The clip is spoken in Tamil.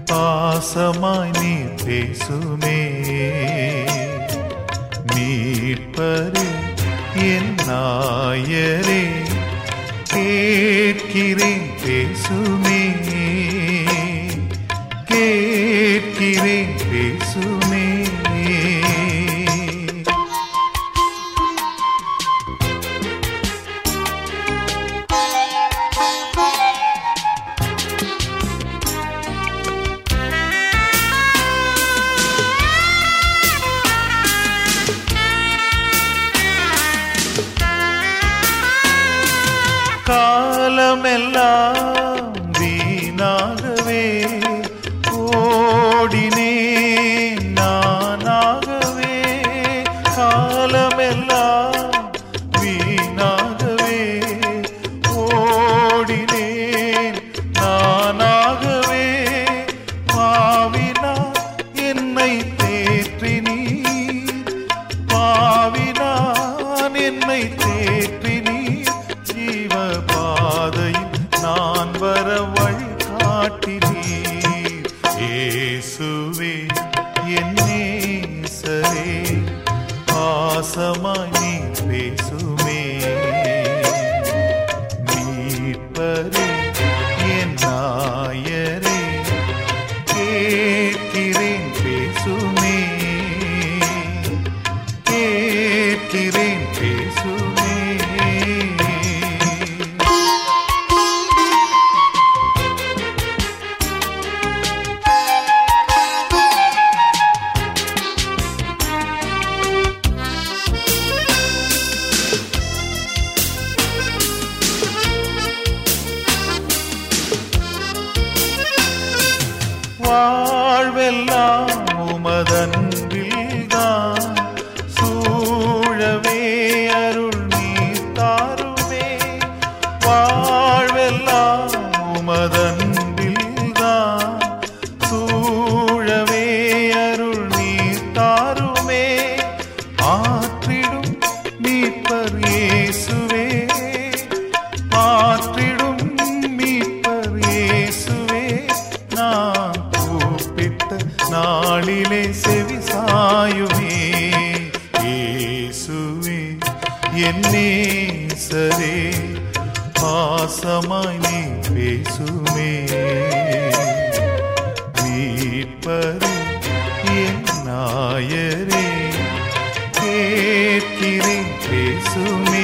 பாசமாய் நீ பேசுமே மீட்பரே என் நாயரே கேட்கிறேன் பேசுமே கேட்கிறேன் பேசுமே காலமெல்லாம் வீணாகவே ஓடினேன் நானாகவே காலமெல்லாம் வீணாகவே ஓடினேன் நானாகவே பாவினா என்னை தேற்றினீர் பாவினான் என்னை தேற்றினீர் ஜீவ பாதையில் நான் வர வழி காட்டினீர் இயேசுவே என் நேசரே பாசமாய் நீ பேசுமே மீட்பரே என் நாயரே கேட்கிறேன் பேசுமே கேட்கிறேன் பேசுமே வாழ்வெல்லாம் உமதன்பில்தான் சூழவே அருள் நீர் தாருமே வாழ்வெல்லாம் உமதன்பில்தான் சூழவே அருள் நீர் தாருமே ஆற்றிடும் மீட்பர் இயேசுவே மாற்றிடும் மீட்பர் இயேசுவே நான் கூப்பிட்ட நாளிலே செவி சாயுமே இயேசுவே என் நேசரே பாசமாய் நீ பேசுமே மீட்பரே என் நாயரே கேட்கிறேன் பேசுமே